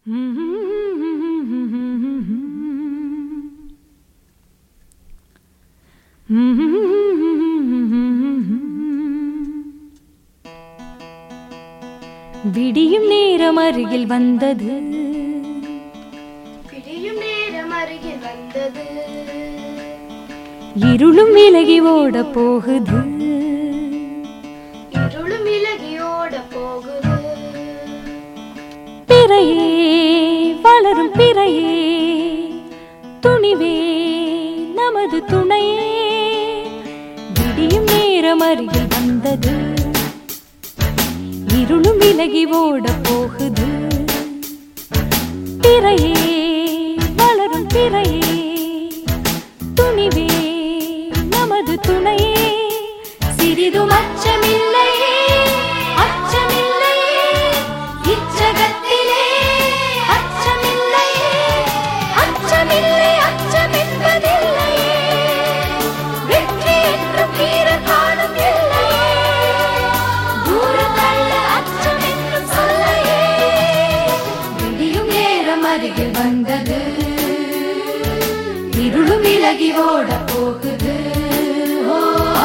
விடியும் நேரம் அருகில் வந்தது பிடியும் நேரம் அருகில் வந்தது இருளும் விலகி ஓட போகுது இருளும் விலகியோட போகுது பிறையே வளரும் பிறையே துணிவே நமது துணையே விடியும் நேரம் அருகில் வந்தது இருளும் விலகி ஓட போகுது பிறையே வளரும் பிறையே துணிவே நமது துணையே சிறிதும் அச்சமில்லையே அச்சமில்லையே இச்சகத்திலே அச்சமில்லையே அச்சமில்லை அச்சமென்பதில்லையே வெற்றி என்றும் வீர காணும் இல்லையே தூரத்தள்ள அச்சம் என்றும் சொல்லையே விடியும் நேரம் அருகில் வந்தது இருளும் விலகி ஓட போகுது ஓ, ஓ, ஓ.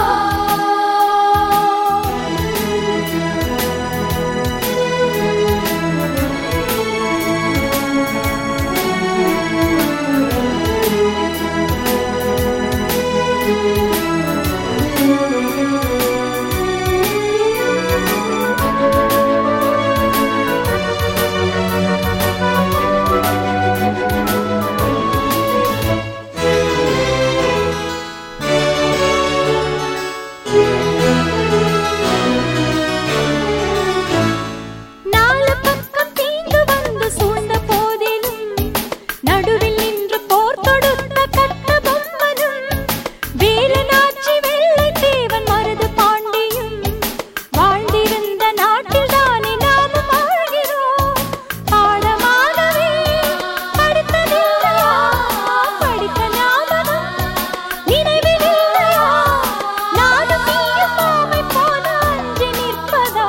நாலு பக்கம் தீங்கு வந்து சூழ்ந்த போதிலும் நடுவில் நின்று போர் தொடுத்த கட்ட பொம்மனும் வீரனாட்சி வெள்ளை தேவன் மருது பாண்டியும் வாழ்ந்திருந்த நாட்டில் தானே நாமும் வாழ்கிறோம் பாடமாகவே படித்ததில்லையா படித்த ஞாபகம் நினைவில் இல்லையா நானும் நீயும் மாமை போல அஞ்சி நிற்பதா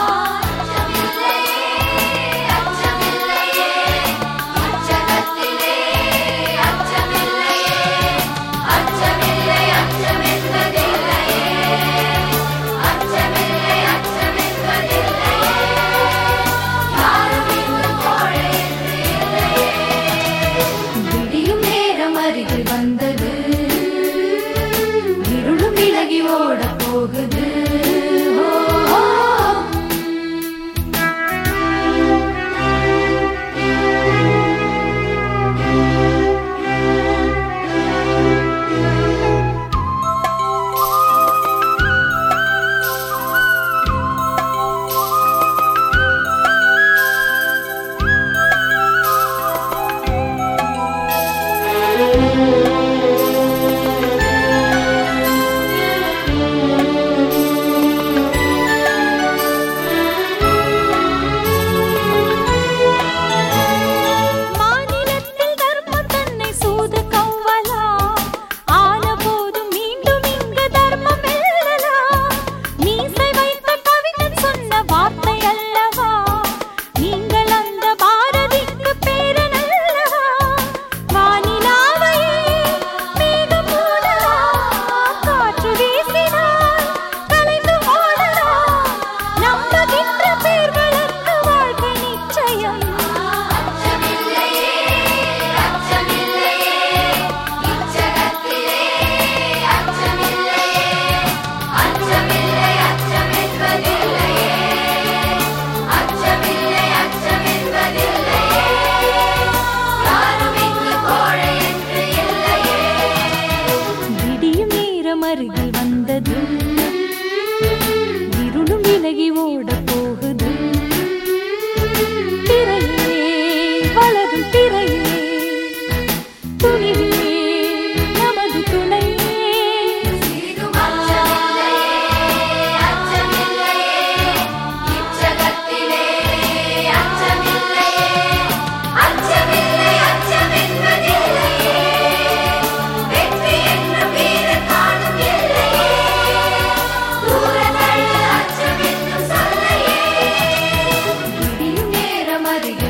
விடியும் நேரம் அருகில் வந்தது இருளும் விலகி ஓட போகுது ஓ, ஓ. மாநிலத்தில் தர்மம் தன்னை சூது கவ்வலா ஆன போதும் மீண்டும் இங்கு தர்மம் வெல்லலாம் மீசை வைத்த கவிஞன் சொன்ன வார்த்தை அல்லவா நீங்கள் அந்த பாரதிக்கு பேரன் அல்லவா வானிலாவையே மேகம் மூடலாம் காற்று வீசினால் கலைந்து ஓடலாம் நம்புகின்ற பேர்களுக்கு வாழ்க்கை நிச்சயம் விடியும் நேரம் அருகில் வந்தது இருளும் விலகி ஓட போகுது திரையே வளரும் திரையே துணிவே நமது துணையே விடியும் நேரம் அருகில்